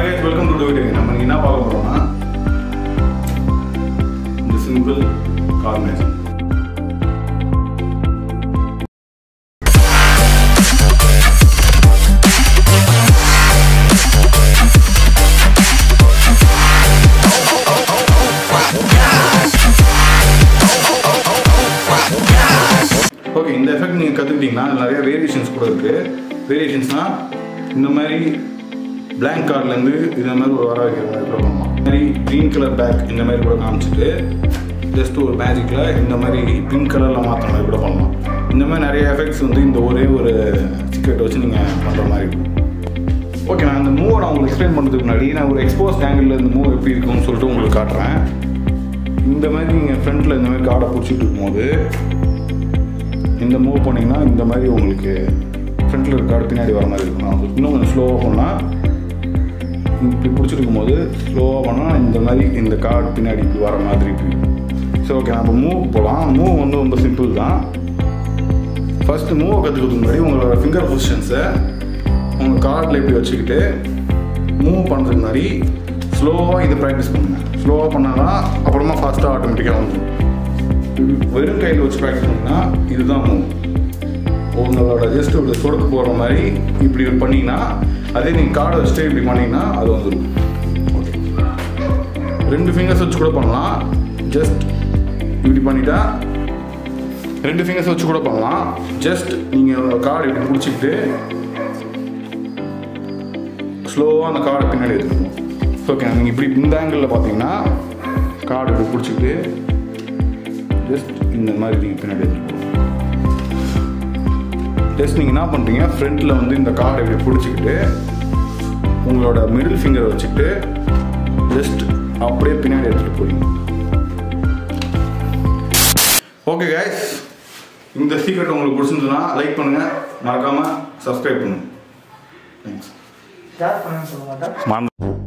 hi guys welcome to to நம்ம இன்னைக்கு என்ன பார்க்க போறோம்னா இந்த சிம்பிள் கார்னேஷன் ஓகே இந்த எஃபெக்ட் நீங்கள் கற்றுக்கிட்டீங்கன்னா நிறைய வேரியேஷன்ஸ் கூட இருக்குது வேரியேஷன்ஸ்னால் இந்த மாதிரி blank கார்ட்லேருந்து இந்த மாதிரி ஒரு வர வைக்கிற மாதிரி கூட பண்ணலாம் இந்த மாதிரி க்ரீன் கலர் பேக் இந்த மாதிரி கூட காமிச்சிட்டு ஜஸ்ட் ஒரு மேஜிக்கில் இந்த மாதிரி பிங்க் கலரில் மாற்றுற மாதிரி கூட பண்ணலாம் இந்த மாதிரி நிறைய எஃபெக்ட்ஸ் வந்து இந்த ஒரே ஒரு சீக்ரெட் வச்சு நீங்கள் பண்ணுற மாதிரி இருக்கும் ஓகே நான் இந்த மூவை நான் உங்களுக்கு எக்ஸ்பிளைன் பண்ணுறதுக்கு முன்னாடி நான் ஒரு எக்ஸ்போஸ் ஆங்கிளில் இந்த மூவ் எப்படி இருக்கும்னு சொல்லிட்டு உங்களுக்கு காட்டுறேன் இந்த மாதிரி நீங்கள் ஃப்ரண்ட்டில் இந்த மாதிரி கார்டை பிடிச்சிட்டு இருக்கும்போது இந்த மூவ் பண்ணிங்கன்னா இந்த மாதிரி உங்களுக்கு ஃப்ரண்ட்டில் இருக்க கார்டு பின்னாடி வர மாதிரி இருக்கும் நான் இன்னும் கொஞ்சம் ஸ்லோவாக பண்ணால் இப்படி பிடிச்சிருக்கும் போது ஸ்லோவாக பண்ணால் இந்த மாதிரி இந்த கார்டு பின்னாடி இப்படி வர மாதிரி இருக்கு சரி ஓகே நம்ம மூவ் போகலாம் மூவ் வந்து ரொம்ப சிம்பிள் தான் ஃபஸ்ட்டு மூவை கற்றுக்கிறதுக்கு முன்னாடி உங்களோட ஃபிங்கர் பொசிஷன்ஸை உங்கள் கார்டில் இப்படி வச்சுக்கிட்டு மூவ் பண்ணுறதுக்கு முன்னாடி ஸ்லோவாக இதை ப்ராக்டிஸ் பண்ணுங்க ஸ்லோவாக பண்ணால் தான் அப்புறமா ஃபாஸ்ட்டாக ஆட்டோமேட்டிக்காக வந்துடும் வெறும் கையில் வச்சு ப்ராக்டிஸ் பண்ணிங்கன்னா இதுதான் மூவ் உங்களோட ஜஸ்ட் இப்படி சொடுக்கு போடுற மாதிரி இப்படி பண்ணிங்கன்னா அதே நீங்கள் கார்டை வச்சுட்டு இப்படி பண்ணிங்கன்னா அது வந்துடும் ஓகே ரெண்டு ஃபிங்கர்ஸ் வச்சு கூட பண்ணலாம் ஜஸ்ட் இப்படி பண்ணிட்டா ரெண்டு ஃபிங்கர்ஸ் வச்சு கூட பண்ணலாம் ஜஸ்ட் நீங்கள் கார்டு இப்படி பிடிச்சிக்கிட்டு ஸ்லோவாக அந்த கார்டை பின்னாடி எடுத்துக்கணும் ஓகே நீங்கள் இப்படி இந்த ஆங்கிளில் பார்த்தீங்கன்னா கார்டு இப்படி பிடிச்சிக்கிட்டு ஜஸ்ட் இந்த மாதிரி நீங்கள் பின்னாடி எடுத்துக்கணும் ஜஸ்ட் நீங்கள் என்ன பண்ணுறீங்க ஃப்ரண்ட்டில் வந்து இந்த கார்டை இப்படி பிடிச்சிக்கிட்டு உங்களோட மிடில் ஃபிங்கரை வச்சுக்கிட்டு ஜஸ்ட் அப்படியே பின்னாடி எடுத்துகிட்டு போறீங்க ஓகே கைஸ் இந்த சீக்ரெட் உங்களுக்கு பிடிச்சிருந்ததுன்னா லைக் பண்ணுங்கள் மறக்காமல் சப்ஸ்கிரைப் பண்ணுங்கள் தேங்க்ஸ் ஸ்டார்ட் பண்ணணும்னு சொல்ல மாட்டேன் மறந்து